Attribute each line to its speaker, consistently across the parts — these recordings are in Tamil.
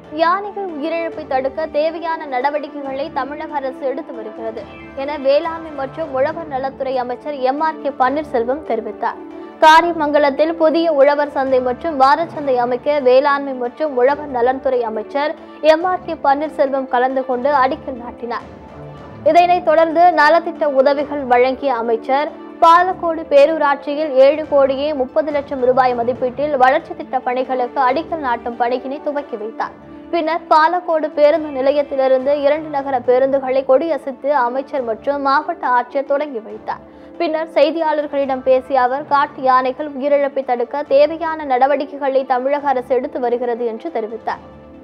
Speaker 1: யானைகள் உயிரிழப்பை தடுக்க தேவையான நடவடிக்கைகளை தமிழக அரசு எடுத்து வருகிறது என வேளாண்மை மற்றும் உழவர் நலத்துறை அமைச்சர் எம் ஆர் கே பன்னீர்செல்வம் தெரிவித்தார் காரிமங்கலத்தில் புதிய உழவர் சந்தை மற்றும் வாரச்சந்தை அமைக்க வேளாண்மை மற்றும் உழவர் நலன்துறை அமைச்சர் எம் ஆர் கே பன்னீர்செல்வம் கலந்து கொண்டு அடிக்கல் நாட்டினார் இதனைத் தொடர்ந்து நலத்திட்ட உதவிகள் வழங்கிய அமைச்சர் பாலக்கோடு பேரூராட்சியில் ஏழு கோடியே முப்பது லட்சம் ரூபாய் மதிப்பீட்டில் வளர்ச்சி திட்ட பணிகளுக்கு அடிக்கல் நாட்டும் பணியினை துவக்கி வைத்தார் பின்னர் பாலக்கோடு பேருந்து நிலையத்திலிருந்து இரண்டு நகர பேருந்துகளை கொடியசைத்து அமைச்சர் மற்றும் மாவட்ட ஆட்சியர் தொடங்கி வைத்தார் பின்னர் செய்தியாளர்களிடம் பேசிய அவர் காட்டு யானைகள் உயிரிழப்பை தடுக்க தேவையான நடவடிக்கைகளை தமிழக அரசு எடுத்து வருகிறது என்று தெரிவித்தார்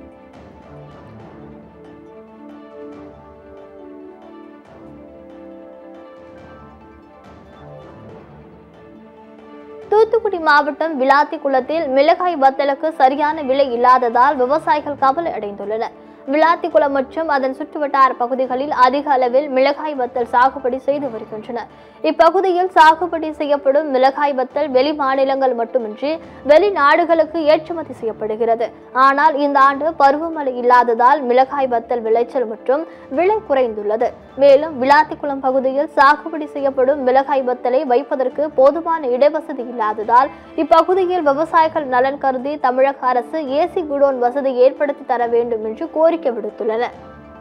Speaker 1: தூத்துக்குடி மாவட்டம் விளாத்திக்குளத்தில் மிளகாய் வத்தலுக்கு சரியான விலை இல்லாததால் விவசாயிகள் கவலை அடைந்துள்ளனர் விளாத்திக்குளம் மற்றும் அதன் சுற்றுவட்டார பகுதிகளில் அதிக அளவில் மிளகாய் வத்தல் சாகுபடி செய்து வருகின்றனர் இப்பகுதியில் சாகுபடி செய்யப்படும் மிளகாய் வத்தல் வெளி மாநிலங்கள் மட்டுமின்றி வெளிநாடுகளுக்கு ஏற்றுமதி செய்யப்படுகிறது ஆனால் இந்த ஆண்டு பருவமழை இல்லாததால் மிளகாய் வத்தல் விளைச்சல் மற்றும் விலை குறைந்துள்ளது மேலும் விளாத்திக்குளம் பகுதியில் சாகுபடி செய்யப்படும் மிளகாய் வத்தலை வைப்பதற்கு போதுமான இடவசதி இல்லாததால் இப்பகுதியில் விவசாயிகள் நலன் கருதி தமிழக அரசு ஏசி குடோன் வசதி ஏற்படுத்தி தர வேண்டும் என்று கோரிக்கை விடுத்துள்ளனர்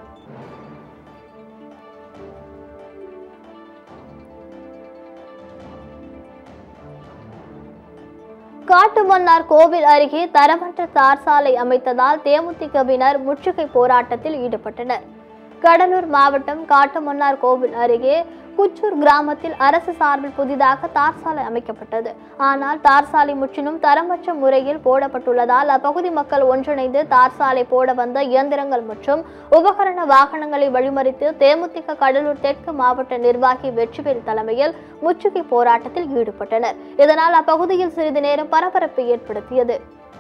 Speaker 1: காட்டுமன்னார் கோவில் அருகே தரமற்ற தார் சாலை அமைத்ததால் தேமுதிகவினர் முற்றுகை போராட்டத்தில் ஈடுபட்டனர் கடலூர் மாவட்டம் காட்டுமன்னார் கோவில் அருகே குச்சூர் கிராமத்தில் அரசு சார்பில் புதிதாக தார் சாலை அமைக்கப்பட்டது ஆனால் தார் சாலை முற்றிலும் தரமற்ற முறையில் போடப்பட்டுள்ளதால் அப்பகுதி மக்கள் ஒன்றிணைந்து தார் சாலை போட வந்த இயந்திரங்கள் மற்றும் உபகரண வாகனங்களை வழிமறித்து தேமுதிக கடலூர் தெற்கு மாவட்ட நிர்வாகி வெற்றிவேல் தலைமையில் முற்றுகை போராட்டத்தில் ஈடுபட்டனர் இதனால் அப்பகுதியில் சிறிது நேரம் பரபரப்பை ஏற்படுத்தியது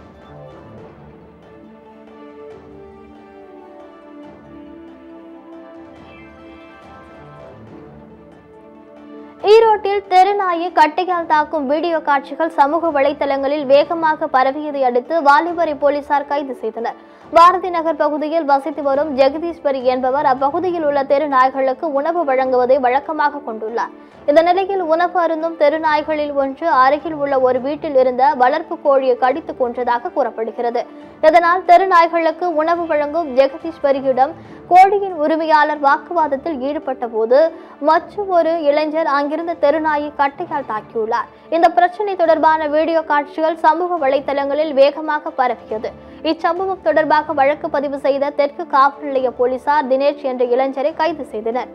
Speaker 1: ஈரோட்டில் தெருநாயை கட்டையால் தாக்கும் வீடியோ காட்சிகள் சமூக வலைதளங்களில் வேகமாக பரவியதை அடுத்து வாலிபரை போலீசார் கைது செய்தனர் பாரதி நகர் பகுதியில் வசித்து வரும் ஜெகதீஸ்வரி என்பவர் அப்பகுதியில் உள்ள தெரு நாய்களுக்கு உணவு வழங்குவதை வழக்கமாக கொண்டுள்ளார் இந்த நிலையில் உணவு அருந்தும் தெரு நாய்களில் ஒன்று அருகில் உள்ள ஒரு வீட்டில் இருந்த வளர்ப்பு கோழியை கடித்து கொன்றதாக கூறப்படுகிறது இதனால் தெரு நாய்களுக்கு உணவு வழங்கும் ஜெகதீஸ்வரியிடம் கோழியின் உரிமையாளர் வாக்குவாதத்தில் ஈடுபட்ட போது மற்றும் ஒரு இளைஞர் அங்கிருந்த தெருநாயை கட்டையால் தாக்கியுள்ளார் இந்த பிரச்சனை தொடர்பான வீடியோ காட்சிகள் சமூக வலைதளங்களில் வேகமாக பரவியது இச்சம்பவம் தொடர்பாக வழக்கு பதிவு செய்த தெற்கு காவல் நிலைய போலீசார் தினேஷ் என்ற இளைஞரை கைது செய்தனர்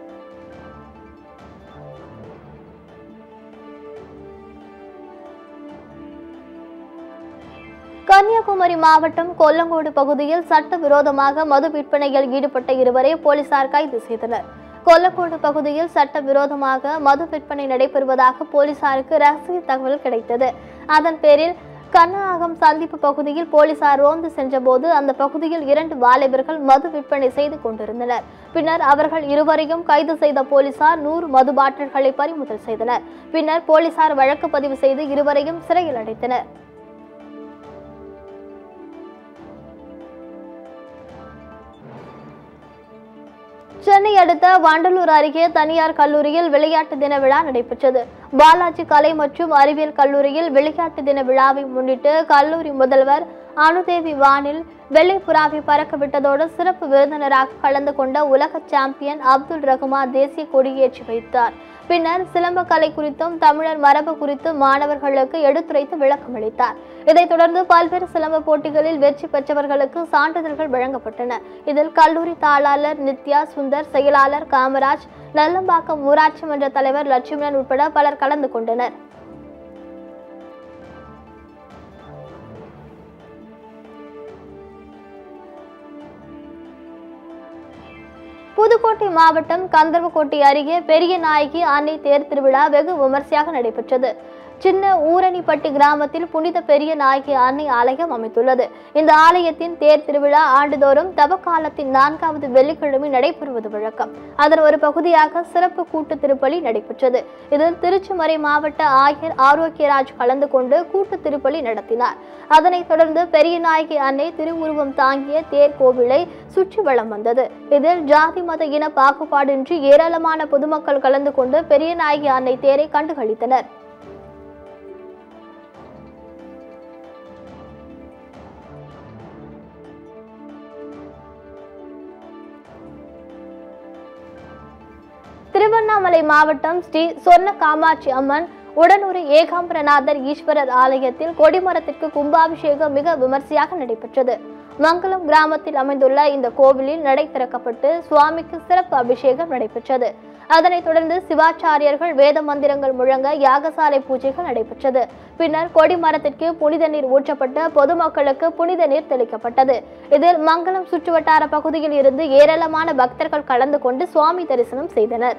Speaker 1: கன்னியாகுமரி மாவட்டம் கொல்லங்கோடு பகுதியில் சட்டவிரோதமாக மது விற்பனையில் ஈடுபட்ட இருவரை போலீசார் கைது செய்தனர் கொல்லக்கோடு பகுதியில் சட்டவிரோதமாக மது விற்பனை நடைபெறுவதாக போலீசாருக்கு ரகசிய தகவல் கிடைத்தது அதன் பேரில் கண்ணாகம் சந்திப்பு பகுதியில் போலீசார் ரோந்து சென்றபோது அந்த பகுதியில் இரண்டு வாலிபர்கள் மது விற்பனை செய்து கொண்டிருந்தனர் பின்னர் அவர்கள் இருவரையும் கைது செய்த போலீசார் நூறு மது பாட்டில்களை பறிமுதல் செய்தனர் பின்னர் போலீசார் வழக்கு பதிவு செய்து இருவரையும் சிறையில் அடைத்தனர் சென்னை அடுத்த வண்டலூர் அருகே தனியார் கல்லூரியில் விளையாட்டு தின விழா நடைபெற்றது பாலாஜி கலை மற்றும் அறிவியல் கல்லூரியில் விளையாட்டு தின விழாவை முன்னிட்டு கல்லூரி முதல்வர் அனுதேவி வானில் வெள்ளை புறாவை பறக்க விட்டதோடு சிறப்பு விருந்தினராக கலந்து கொண்ட உலக சாம்பியன் அப்துல் ரகுமான் தேசிய கொடியேற்றி வைத்தார் பின்னர் சிலம்பக்கலை குறித்தும் தமிழர் மரபு குறித்தும் மாணவர்களுக்கு எடுத்துரைத்து விளக்கம் அளித்தார் இதைத் தொடர்ந்து பல்வேறு சிலம்ப போட்டிகளில் வெற்றி பெற்றவர்களுக்கு சான்றிதழ்கள் வழங்கப்பட்டன இதில் கல்லூரி தாளாளர் நித்யா சுந்தர் செயலாளர் காமராஜ் நல்லம்பாக்கம் ஊராட்சி மன்ற தலைவர் லட்சுமணன் உட்பட பலர் கலந்து கொண்டனர் புதுக்கோட்டை மாவட்டம் கந்தர்வக்கோட்டை அருகே பெரிய நாயகி அன்னை தேர் திருவிழா வெகு விமர்சையாக நடைபெற்றது சின்ன ஊரணிப்பட்டி கிராமத்தில் புனித பெரிய நாயகி அன்னை ஆலயம் அமைத்துள்ளது இந்த ஆலயத்தின் தேர் திருவிழா ஆண்டுதோறும் தவக்காலத்தின் நான்காவது வெள்ளிக்கிழமை நடைபெறுவது வழக்கம் அதன் ஒரு பகுதியாக சிறப்பு கூட்டு திருப்பலி நடைபெற்றது இதில் திருச்சிமறை மாவட்ட ஆயர் ஆரோக்கியராஜ் கலந்து கொண்டு கூட்டு திருப்பலி நடத்தினார் அதனைத் தொடர்ந்து பெரிய நாயகி அன்னை திருவுருவம் தாங்கிய தேர் கோவிலை சுற்றி வலம் வந்தது இதில் ஜாதி மத இன பாகுபாடின்றி ஏராளமான பொதுமக்கள் கலந்து கொண்டு பெரிய நாயகி அன்னை தேரை கண்டுகளித்தனர் திருவண்ணாமலை மாவட்டம் ஸ்ரீ சொர்ண காமாட்சி அம்மன் உடனூர் ஏகாம்பரநாதர் ஈஸ்வரர் ஆலயத்தில் கொடிமரத்திற்கு கும்பாபிஷேகம் மிக விமர்சையாக நடைபெற்றது மங்களம் கிராமத்தில் அமைந்துள்ள இந்த கோவிலில் நடை திறக்கப்பட்டு சுவாமிக்கு சிறப்பு அபிஷேகம் நடைபெற்றது அதனைத் தொடர்ந்து சிவாச்சாரியர்கள் வேத மந்திரங்கள் முழங்க யாகசாலை பூஜைகள் நடைபெற்றது பின்னர் கொடிமரத்திற்கு புனித நீர் ஊற்றப்பட்டு பொதுமக்களுக்கு புனித நீர் தெளிக்கப்பட்டது இதில் மங்களம் சுற்றுவட்டார பகுதியில் இருந்து ஏராளமான பக்தர்கள் கலந்து கொண்டு சுவாமி தரிசனம் செய்தனர்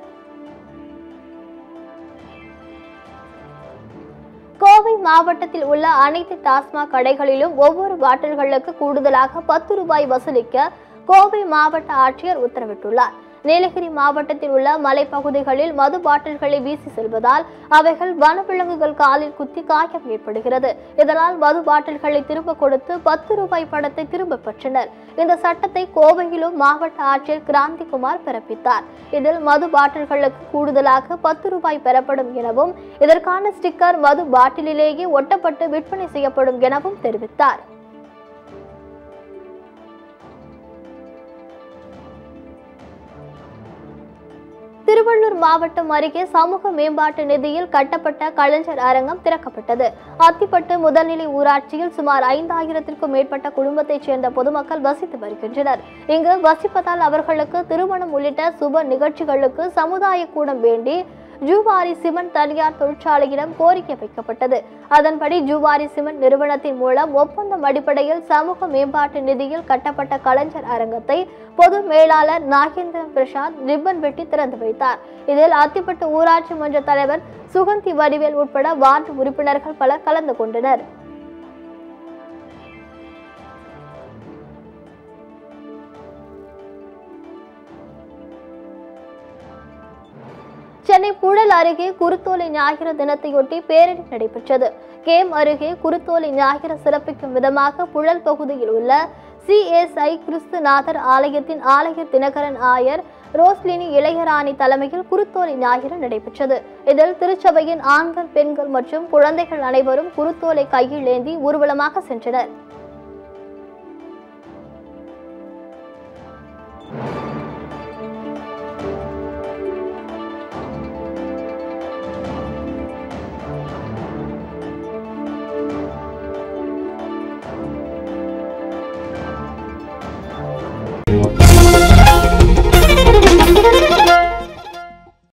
Speaker 1: கோவை மாவட்டத்தில் உள்ள அனைத்து டாஸ்மாக் கடைகளிலும் ஒவ்வொரு பாட்டில்களுக்கு கூடுதலாக பத்து ரூபாய் வசூலிக்க கோவை மாவட்ட ஆட்சியர் உத்தரவிட்டுள்ளார் நீலகிரி மாவட்டத்தில் உள்ள மலைப்பகுதிகளில் மது பாட்டில்களை வீசி செல்வதால் அவைகள் வனவிலங்குகள் காலில் குத்தி காயம் ஏற்படுகிறது இதனால் மது பாட்டில்களை திரும்ப கொடுத்து பத்து ரூபாய் பணத்தை திரும்ப பெற்றனர் இந்த சட்டத்தை கோவையிலும் மாவட்ட ஆட்சியர் கிராந்திகுமார் பிறப்பித்தார் இதில் மது பாட்டில்களுக்கு கூடுதலாக பத்து ரூபாய் பெறப்படும் எனவும் இதற்கான ஸ்டிக்கர் மது பாட்டிலிலேயே ஒட்டப்பட்டு விற்பனை செய்யப்படும் எனவும் தெரிவித்தார் திருவள்ளூர் மாவட்டம் அருகே சமூக மேம்பாட்டு நிதியில் கட்டப்பட்ட கலைஞர் அரங்கம் திறக்கப்பட்டது அத்திப்பட்டு முதல்நிலை ஊராட்சியில் சுமார் ஐந்தாயிரத்திற்கும் மேற்பட்ட குடும்பத்தைச் சேர்ந்த பொதுமக்கள் வசித்து வருகின்றனர் இங்கு வசிப்பதால் அவர்களுக்கு திருமணம் உள்ளிட்ட சுப நிகழ்ச்சிகளுக்கு சமுதாய கூடம் வேண்டி ஜூவாரி சிமெண்ட் தனியார் தொழிற்சாலையிடம் கோரிக்கை வைக்கப்பட்டது அதன்படி ஜூவாரி சிமெண்ட் நிறுவனத்தின் மூலம் ஒப்பந்தம் அடிப்படையில் சமூக மேம்பாட்டு நிதியில் கட்டப்பட்ட கலைஞர் அரங்கத்தை பொது மேலாளர் நாகேந்திரன் பிரசாத் ரிப்பன் வெட்டி திறந்து வைத்தார் இதில் அத்திப்பட்டு ஊராட்சி மன்ற தலைவர் சுகந்தி வடிவேல் உட்பட வார்டு உறுப்பினர்கள் பலர் கலந்து கொண்டனர் சென்னை புழல் அருகே குருத்தோலை ஞாயிறு தினத்தையொட்டி பேரணி நடைபெற்றது கேம் அருகே குருத்தோலை ஞாயிறு சிறப்பிக்கும் விதமாக புழல் பகுதியில் உள்ள சிஎஸ்ஐ கிறிஸ்துநாதர் ஆலயத்தின் ஆலயர் தினகரன் ஆயர் ரோஸ்லினி இளையராணி தலைமையில் குருத்தோலை ஞாயிறு நடைபெற்றது இதில் திருச்சபையின் ஆண்கள் பெண்கள் மற்றும் குழந்தைகள் அனைவரும் குருத்தோலை கையில் ஏந்தி ஊர்வலமாக சென்றனர்